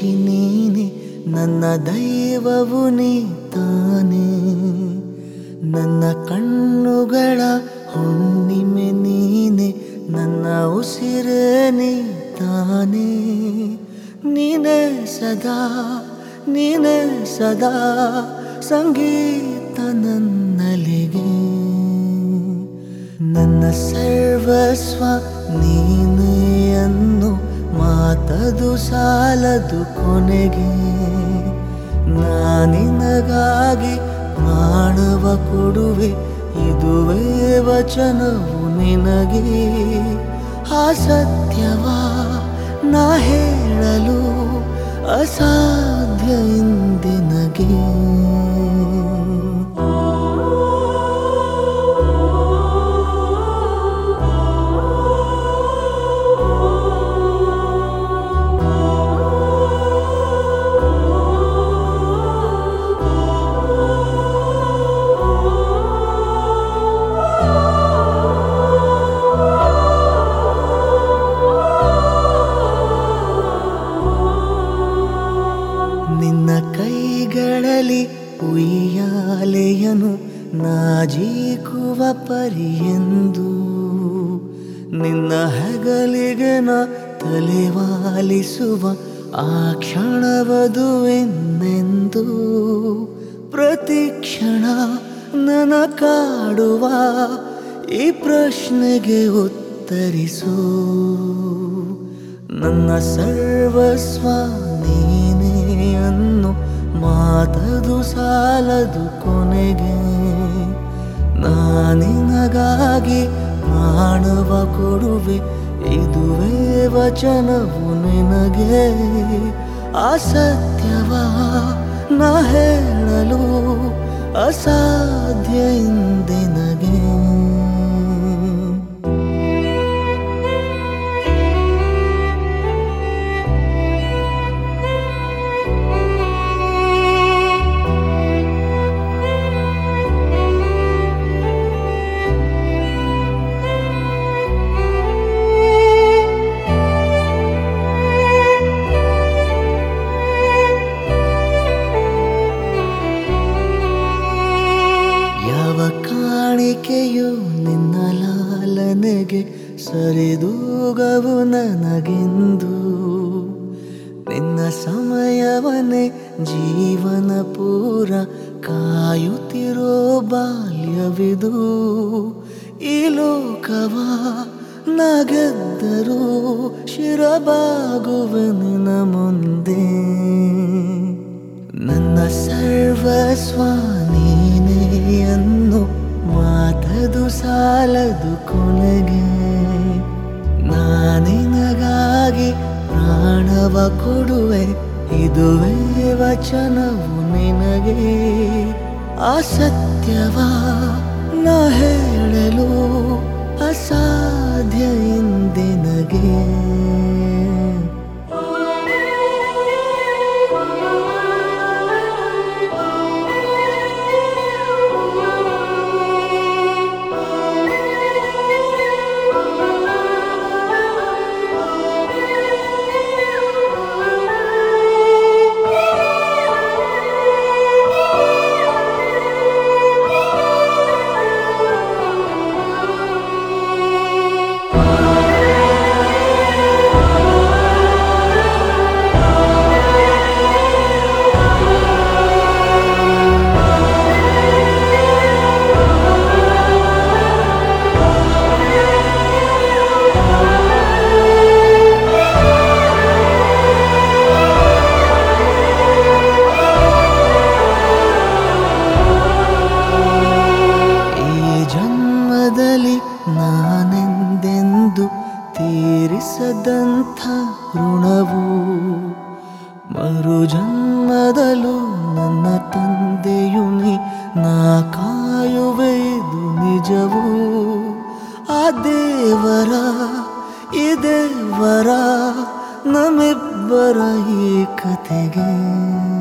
ಸಾಕ್ಷಿ ನೀನೆ ನನ್ನ ದೈವವು ನೀ ತಾನೇ ನನ್ನ ಕಣ್ಣುಗಳ ಹುಣ್ಣಿಮೆ ನೀನೆ ನನ್ನ ಉಸಿರೇ ನೀ ತಾನೇ ನೀನೇ ಸದಾ ನೀನೇ ಸದಾ ಸಂಗೀತ ನನ್ನಲಿಗೆ ನನ್ನ ಸರ್ವಸ್ವ ನೀನೇ ಅನ್ನು ಮಾತದು ಸಾಲದು ಕೊನೆಗೆ ನಾನಿನಗಾಗಿ ಪ್ರಾಣವ ಕೊಡುವೆ ಇದುವೇ ವಚನವು ನಿನಗೆ ಆ ಸತ್ಯವ ನಾ ಹೇಳಲು ಅಸಾಧ್ಯ ಇಂದಿನಗೆ ನಿನ್ನ ಕೈಗಳಲ್ಲಿ ಉಯ್ಯಾಲೆಯನು ನಾಜೀಕುವ ಪರಿಯೆಂದು ನಿನ್ನ ಹೆಗಲಿಗೆ ನ ತಲೆವಾಲಿಸುವ ಆ ಕ್ಷಣವದುವೆಂದೆಂದು ಪ್ರತಿ ಕ್ಷಣ ನನ್ನ ಕಾಡುವ ಈ ಪ್ರಶ್ನೆಗೆ ಉತ್ತರಿಸು ನನ್ನ ಸರ್ವಸ್ವ ನೀನೇ ಅನ್ನು ಮಾತದು ಸಾಲದು ಕೊನೆಗೆ ನಾನಿನಗಾಗಿ ಪ್ರಾಣವ ಕೊಡುವೆ ಇದುವೇ ವಚನವು ನಿನಗೆ ಆ ಸತ್ಯವ ನಾ ಹೇಳಲು ಅಸಾಧ್ಯ ಇಂದಿನಗೆ ಯಾವ ಕಾಣಿಕೆಯು ನಿನ್ನ ಲಾಲನೆಗೆ ಸರಿದೂಗವು ನನಗೆಂದು ನಿನ್ನ ಸಮಯವನೇ ಜೀವನ ಪೂರ ಕಾಯುತ್ತಿರೋ ಬಾಲ್ಯವಿದು ಈ ಲೋಕವ ನಗೆದ್ದರೂ ಶಿರಬಾಗುವೆ ನಿನ್ನ ಮುಂದೆ ನನ್ನ ಸರ್ವಸ್ವ ನೀನೇ ಅನ್ನು ಮಾತದು ಸಾಲದು ಕೊನೆಗೆ ನಾನಿನಗಾಗಿ ಪ್ರಾಣವ ಕೊಡುವೆ ಇದುವೇ ವಚನವು ನಿನಗೆ ಆ ಸತ್ಯವ ನಾ ಹೇಳಲು ಅಸಾಧ್ಯ ಇಂದಿನಗೆ ಈ ಜನ್ಮದಲ್ಲಿ ನಾನೆಂದೆಂದು ತೀರಿಸದಂಥ ಋಣವು ಮರು ಜನ್ಮದಲ್ಲೂ ನನ್ನ ತಂದೆಯು ನೀ ನಾ ಕಾಯುವೆ ಇದು ನಿಜವು ಆ ದೇವರ ಈ ದೇವರ ನಮ್ಮಿಬ್ಬರ ಈ ಕತೆಗೆ